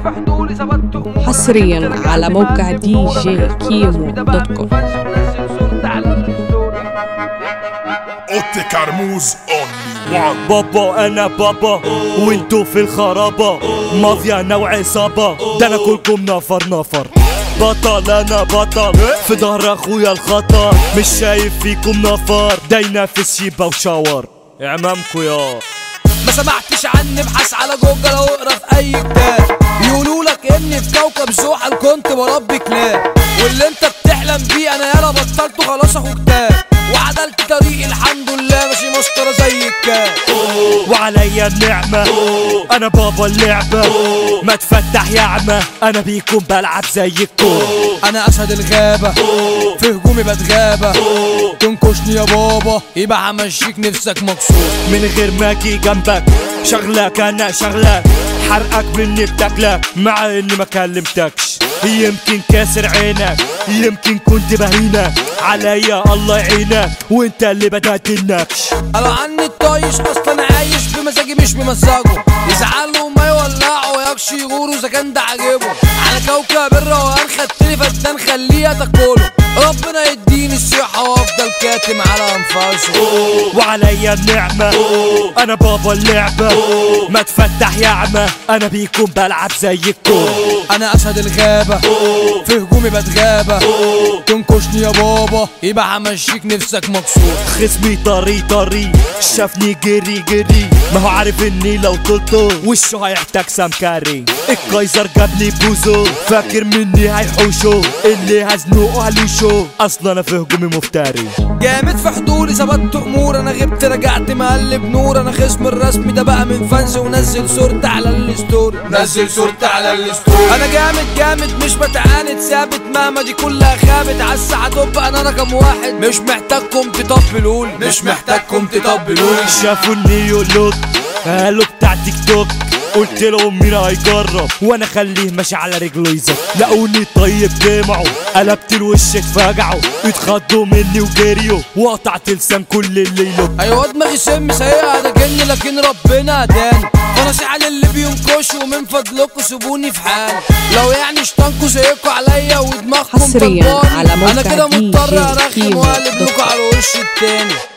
في حضوري ثبت امور حصرياً على موقع دي جي كيمو دوت كوم. اوتي كرموز اونلي وان بابا انا بابا وانتو في الخرابة مافيا انا وعصابة ده انا كلكم نفر نفر بطل انا بطل في ظهر اخويا الخطر مش شايف فيكم نفر ده ينافس شيبة وشاور اعمامكو يا ما سمعتش عني ابحث على جوجل او اقرا في اي كتاب يقولوا لك اني في كوكب زحل كنت بربي كلاب واللي انت بتحلم بيه انا يالا بطلته خلاص اخو كتاب وعدلت طريقي الحمد لله ماشي مسطرة زي الكاب وعليا النعمة انا بابا اللعبة ما تفتح يا عمى انا بيكم بلعب زي الكورة انا اسد الغابة في هجومي بتغابة تنكشني يا بابا يبقى همشيك نفسك مكسور من غير ما اجي جنبك شغلك انا شغلك حرقك مني بتاكلك مع اني ما كلمتكش يمكن كاسر عينك يمكن كنت بهينك عليا الله يعينك وانت اللي بدأت النكش انا عني الطايش اصلا عايش بمزاجي مش بمزاجه يزعلوا ما يولعوا يكش يغوروا اذا كان ده عاجبه على كوكب الروقان خدتني فدان خليها تاكله ربنا يديني الصحة وافضل كاتم على انفاسه وعليا النعمة انا بابا اللعبة ما تفتح يا عمى انا بيكم بلعب زي الكورة انا اسد الغابة في هجومي بتغابة تنكشني يا بابا يبقى همشيك نفسك مكسور خصمي طري طري شافني جري جري ما هو عارف اني لو طلته وشه هيحتاج سمكري الكايزر جابني بوزو فاكر مني هيحوشه اللي هزنقه هلوشه اصلا انا في هجومي مفتري جامد في حضوري ثبت امور انا غبت رجعت مقلب نور انا خصم الرسمي ده بقى من فانز ونزل صورتي على الستوري نزل صورتي على الستوري انا جامد جامد مش بتعاند ثابت مهما دي كلها خابت على الساعه طب انا رقم واحد مش محتاجكم تطبلولي مش محتاجكم تطبلوني شافوا النيو لوك قالوا بتاع تيك توك قلت لهم مين هيجرب وانا خليه ماشي على رجله يزق لقوني طيب جمعوا قلبت الوش اتفجعوا اتخضوا مني وجريوا وقطعت لسان كل اللي يلوك ايوه دماغي سم سيئة ده جن لكن ربنا هداني فانا على اللي بينكشوا من فضلكوا سيبوني في حالي لو يعني اشتنكوا زيكوا عليا ودماغكم حصرياً طباني. على موقع انا كده دي مضطر جي ارخم كيمو واقلب دوت لكم على الوش التاني